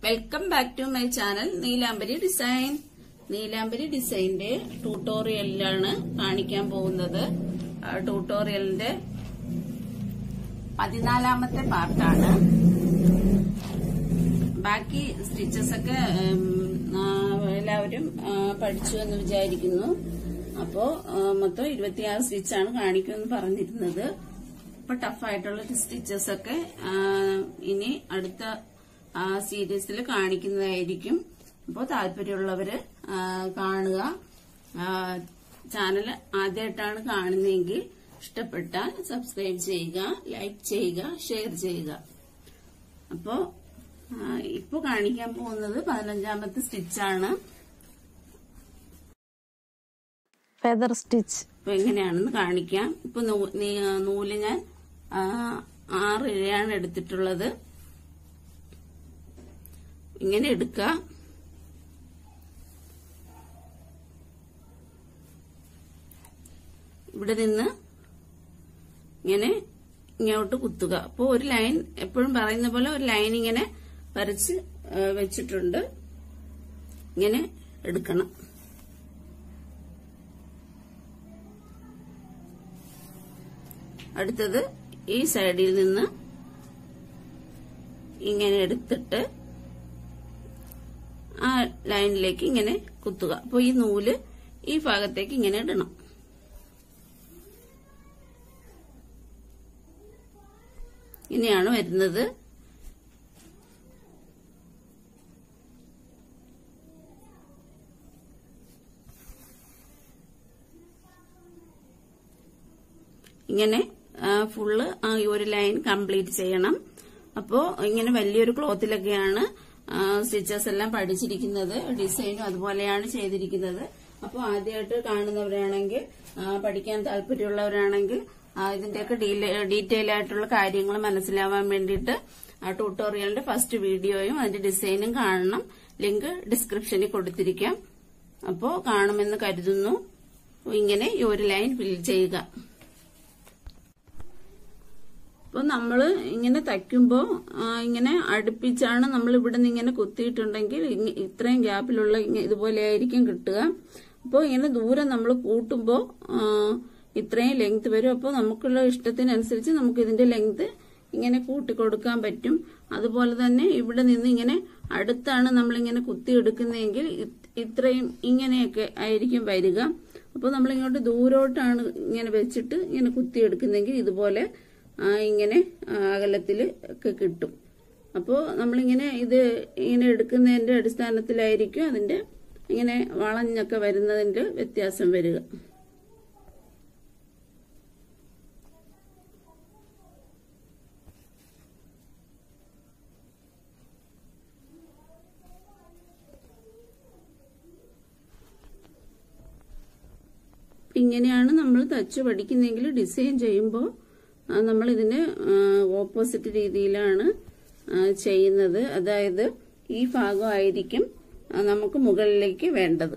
welcome back to my channel Neelambari design Neelambari ഡിസൈന്റെ ട്യൂട്ടോറിയലിലാണ് കാണിക്കാൻ പോകുന്നത് ആ ട്യൂട്ടോറിയലിന്റെ പതിനാലാമത്തെ പാർട്ടാണ് ബാക്കി സ്റ്റിച്ചസ് ഒക്കെ ഉം, ആ, എല്ലാവരും ആ, പഠിച്ചു എന്ന് വിചാരിക്കുന്നു അപ്പോ ആ, മൊത്തം ഇരുപത്തിയാറ് സ്റ്റിച്ചാണ് കാണിക്കുമെന്ന് പറഞ്ഞിരുന്നത് അപ്പൊ ടഫായിട്ടുള്ള സ്റ്റിച്ചസ് ഒക്കെ ആ, ഇനി അടുത്ത സീരീസിൽ കാണിക്കുന്നതായിരിക്കും അപ്പോൾ താല്പര്യമുള്ളവര് ആ, കാണുക ചാനൽ ആദ്യമായിട്ടാണ് കാണുന്നതെങ്കിൽ ഇഷ്ടപ്പെട്ടാൽ സബ്സ്ക്രൈബ് ചെയ്യുക ലൈക്ക് ചെയ്യുക ഷെയർ ചെയ്യുക അപ്പോ ആ, ഇപ്പൊ കാണിക്കാൻ പോകുന്നത് പതിനഞ്ചാമത്തെ സ്റ്റിച്ചാണ് ഫെദർ സ്റ്റിച്ച് അപ്പൊ എങ്ങനെയാണെന്ന് കാണിക്കാം ഇപ്പൊ നൂ- നീ- നൂല് ഞാൻ ആ, ആറ് ഇഴയാണ് എടുത്തിട്ടുള്ളത് ഇങ്ങനെ എടുക്കുക ഇവിടെ നിന്ന് ഇങ്ങനെ ഇങ്ങോട്ട് കുത്തുക അപ്പോൾ ഒരു ലൈൻ എപ്പോഴും പറയുന്ന പോലെ ഒരു ലൈൻ ഇങ്ങനെ വരച്ച് ആ, വെച്ചിട്ടുണ്ട് ഇങ്ങനെ എടുക്കണം അടുത്തത് ഈ സൈഡിൽ നിന്ന് ഇങ്ങനെ എടുത്തിട്ട് ആ ലൈനിലേക്ക് ഇങ്ങനെ കുത്തുക അപ്പോൾ ഈ നൂല് ഈ ഭാഗത്തേക്ക് ഇങ്ങനെ ഇടണം ഇങ്ങനെയാണ് വരുന്നത് ഇങ്ങനെ ആ, ഫുള്ള് ആ, ഈ ഒരു ലൈൻ കംപ്ലീറ്റ് ചെയ്യണം അപ്പോ ഇങ്ങനെ വലിയൊരു ക്ലോത്തിലൊക്കെയാണ് സ്റ്റിച്ചസ് എല്ലാം പഠിച്ചിരിക്കുന്നത് ഡിസൈനും അതുപോലെയാണ് ചെയ്തിരിക്കുന്നത് അപ്പോൾ ആദ്യമായിട്ട് കാണുന്നവരാണെങ്കിൽ ആ, പഠിക്കാൻ താല്പര്യമുള്ളവരാണെങ്കിൽ ആ, ഇതിന്റെയൊക്കെ ഡീറ്റെയിൽ ആയിട്ടുള്ള കാര്യങ്ങൾ മനസ്സിലാവാൻ വേണ്ടിയിട്ട് ആ ട്യൂട്ടോറിയലിന്റെ ഫസ്റ്റ് വീഡിയോയും അതിന്റെ ഡിസൈനും കാണണം ലിങ്ക് ഡിസ്ക്രിപ്ഷനിൽ കൊടുത്തിരിക്കാം അപ്പോ കാണുമെന്ന് കരുതുന്നു ഇങ്ങനെ ഈ ഒരു ലൈൻ ഫിൽ ചെയ്യുക അപ്പൊ നമ്മള് ഇങ്ങനെ തയ്ക്കുമ്പോ ആ, ഇങ്ങനെ അടുപ്പിച്ചാണ് നമ്മൾ ഇവിടെ നിന്ന് ഇങ്ങനെ കുത്തിയിട്ടുണ്ടെങ്കിൽ ഇങ്ങ- ഇത്രയും ഗ്യാപ്പിലുള്ള ഇങ്ങ- ഇതുപോലെ ആയിരിക്കും കിട്ടുക അപ്പോൾ ഇങ്ങനെ ദൂരം നമ്മൾ കൂട്ടുമ്പോൾ ഇത്രയും ലെങ്ത് വരും അപ്പോൾ നമുക്കുള്ള ഇഷ്ടത്തിനനുസരിച്ച് നമുക്ക് ഇതിന്റെ ലെങ്ത് ഇങ്ങനെ കൂട്ടി കൊടുക്കാൻ പറ്റും അതുപോലെ തന്നെ ഇവിടെ നിന്ന് ഇങ്ങനെ അടുത്താണ് നമ്മളിങ്ങനെ കുത്തി എടുക്കുന്നതെങ്കിൽ ഇത്- ഇത്രയും ഇങ്ങനെയൊക്കെ ആയിരിക്കും വരിക അപ്പോൾ നമ്മൾ ഇങ്ങോട്ട് ദൂരോട്ടാണ് ഇങ്ങനെ വെച്ചിട്ട് ഇങ്ങനെ കുത്തി എടുക്കുന്നെങ്കിൽ ഇതുപോലെ ആ, ഇങ്ങനെ അകലത്തിൽ ഒക്കെ കിട്ടും അപ്പോൾ നമ്മളിങ്ങനെ ഇത് ഇങ്ങനെ എടുക്കുന്നതിന്റെ അടിസ്ഥാനത്തിലായിരിക്കും അതിന്റെ ഇങ്ങനെ വളഞ്ഞൊക്കെ വരുന്നതിന്റെ വ്യത്യാസം വരിക ഇങ്ങനെയാണ് നമ്മൾ തച്ച് പഠിക്കുന്നതെങ്കിൽ ഡിസൈൻ ചെയ്യുമ്പോൾ നമ്മൾ ഇതിന് ഓപ്പോസിറ്റ് രീതിയിലാണ് ആ, ചെയ്യുന്നത് അതായത് ഈ ഭാഗമായിരിക്കും ആ, നമുക്ക് മുകളിലേക്ക് വേണ്ടത്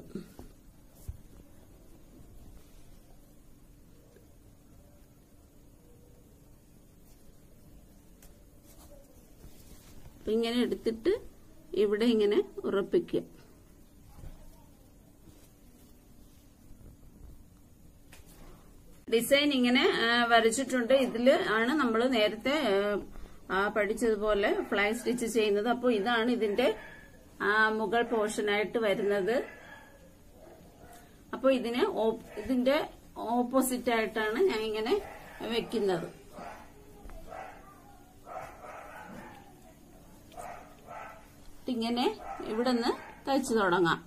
അപ്പൊ ഇങ്ങനെ എടുത്തിട്ട് ഇവിടെ ഇങ്ങനെ ഉറപ്പിക്കുക ഡിസൈൻ ഇങ്ങനെ ആ, വരച്ചിട്ടുണ്ട് ഇതിൽ ആണ് നമ്മൾ നേരത്തെ ആ, ആ, പഠിച്ചതുപോലെ ഫ്ലൈ സ്റ്റിച്ച് ചെയ്യുന്നത് അപ്പോൾ ഇതാണ് ഇതിന്റെ ആ, മുകൾ പോർഷനായിട്ട് വരുന്നത് അപ്പോൾ ഇതിന് ഓ- ഇതിന്റെ ഓപ്പോസിറ്റ് ആയിട്ടാണ് ഞാൻ ഇങ്ങനെ വെക്കുന്നത് ഇങ്ങനെ ഇവിടെ നിന്ന് തയ്ച്ചു തുടങ്ങാം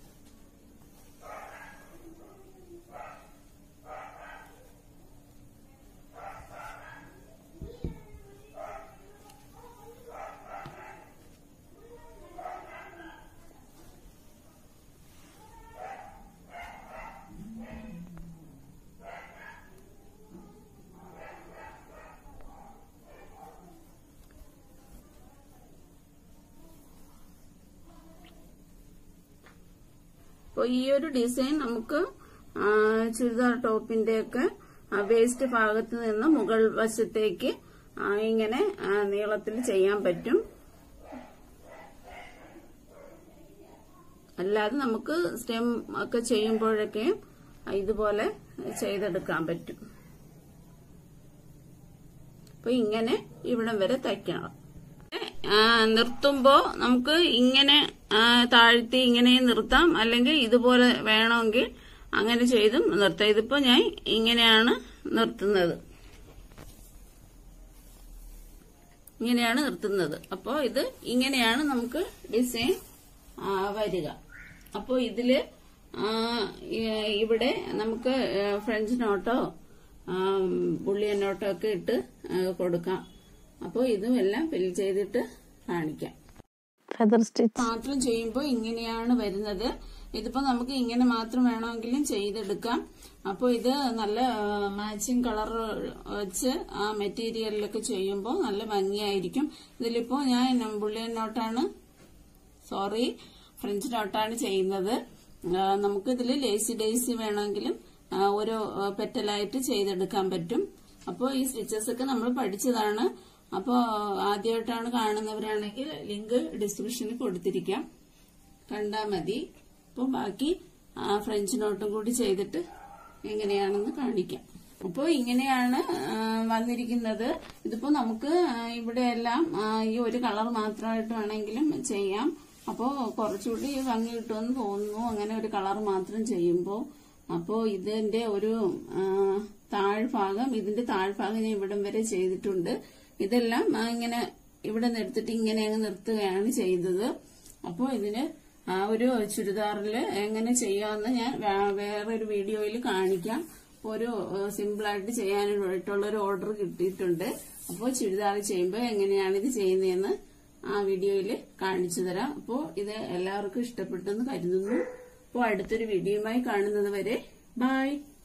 അപ്പോൾ ഈ ഒരു ഡിസൈൻ നമുക്ക് ആ, ചുരിദാർ ടോപ്പിന്റെ ഒക്കെ വേസ്റ്റ് ഭാഗത്ത് നിന്ന് മുകൾ വശത്തേക്ക് ആ, ഇങ്ങനെ നീളത്തിൽ ചെയ്യാൻ പറ്റും അല്ലാതെ നമുക്ക് സ്റ്റെം ഒക്കെ ചെയ്യുമ്പോഴൊക്കെ ഇതുപോലെ ചെയ്തെടുക്കാൻ പറ്റും അപ്പൊ ഇങ്ങനെ ഇവിടം വരെ തയ്ക്കണം ആ, നിർത്തുമ്പോ നമുക്ക് ഇങ്ങനെ ആ, താഴ്ത്തി ഇങ്ങനെ നിർത്താം അല്ലെങ്കിൽ ഇതുപോലെ വേണമെങ്കിൽ അങ്ങനെ ചെയ്തും നിർത്താം ഇതിപ്പോ ഞാൻ ഇങ്ങനെയാണ് നിർത്തുന്നത് ഇങ്ങനെയാണ് നിർത്തുന്നത് അപ്പോൾ ഇത് ഇങ്ങനെയാണ് നമുക്ക് ഡിസൈൻ ആ, വരിക അപ്പോൾ ഇതില് ആ, ഈ- ഇവിടെ നമുക്ക് ഏ, ഫ്രഞ്ച് നോട്ടോ ബുള്ളിയൻ നോട്ടോ ഒക്കെ ഇട്ട് ആ, കൊടുക്കാം അപ്പോൾ ഇതും എല്ലാം ഫിൽ ചെയ്തിട്ട് കാണിക്കാം ഫെദർ സ്റ്റിച്ച് മാത്രം ചെയ്യുമ്പോൾ ഇങ്ങനെയാണ് വരുന്നത് ഇതിപ്പോ നമുക്ക് ഇങ്ങനെ മാത്രം വേണമെങ്കിലും ചെയ്തെടുക്കാം അപ്പോൾ ഇത് നല്ല മാച്ചിങ് കളർ വെച്ച് ആ മെറ്റീരിയലിലൊക്കെ ചെയ്യുമ്പോൾ നല്ല ഭംഗിയായിരിക്കും ഇതിലിപ്പോ ഞാൻ ബുള്ളിയൻ നോട്ടാണ് സോറി ഫ്രഞ്ച് നോട്ടാണ് ചെയ്യുന്നത് ആ, നമുക്ക് ഇതിൽ ലേസി ഡേസി വേണമെങ്കിലും ആ, ഓരോ ആ, പെറ്റലായിട്ട് ചെയ്തെടുക്കാൻ പറ്റും അപ്പോൾ ഈ സ്റ്റിച്ചസ് ഒക്കെ നമ്മൾ പഠിച്ചതാണ് അപ്പോൾ ആദ്യമായിട്ടാണ് കാണുന്നവരാണെങ്കിൽ ലിങ്ക് ഡിസ്ക്രിപ്ഷനിൽ കൊടുത്തിരിക്കാം കണ്ടാൽ മതി അപ്പോൾ ബാക്കി ആ, ഫ്രഞ്ച് നോട്ടും കൂടി ചെയ്തിട്ട് എങ്ങനെയാണെന്ന് കാണിക്കാം അപ്പോൾ ഇങ്ങനെയാണ് ആ, വന്നിരിക്കുന്നത് ഇതിപ്പോ നമുക്ക് ആ, ഇവിടെ എല്ലാം ആ, ഈ ഒരു കളർ മാത്രമായിട്ട് വേണമെങ്കിലും ചെയ്യാം അപ്പോൾ കുറച്ചുകൂടി ഭംഗി കിട്ടുമെന്ന് തോന്നുന്നു അങ്ങനെ ഒരു കളർ മാത്രം ചെയ്യുമ്പോൾ അപ്പോൾ ഇതിന്റെ ഒരു ആ, താഴ്ഭാഗം ഇതിന്റെ താഴ്ഭാഗം ഞാൻ ഇവിടം വരെ ചെയ്തിട്ടുണ്ട് ഇതെല്ലാം ആ, ഇങ്ങനെ ഇവിടെ നിന്ന് എടുത്തിട്ട് ഇങ്ങനെ അങ്ങ് നിർത്തുകയാണ് ചെയ്തത് അപ്പോൾ ഇതിന് ആ ഒരു ചുരിദാറിൽ എങ്ങനെ ചെയ്യാമെന്ന് ഞാൻ വേ- വേറൊരു വീഡിയോയിൽ കാണിക്കാം ഒരു സിമ്പിളായിട്ട് ചെയ്യാനായിട്ടുള്ള ഒരു ഓർഡർ കിട്ടിയിട്ടുണ്ട് അപ്പോൾ ചുരിദാർ ചെയ്യുമ്പോൾ എങ്ങനെയാണ് ഇത് ചെയ്യുന്നതെന്ന് ആ വീഡിയോയിൽ കാണിച്ചു തരാം അപ്പോൾ ഇത് എല്ലാവർക്കും ഇഷ്ടപ്പെട്ടെന്ന് കരുതുന്നു അപ്പോൾ അടുത്തൊരു വീഡിയോയുമായി കാണുന്നത് വരെ ബൈ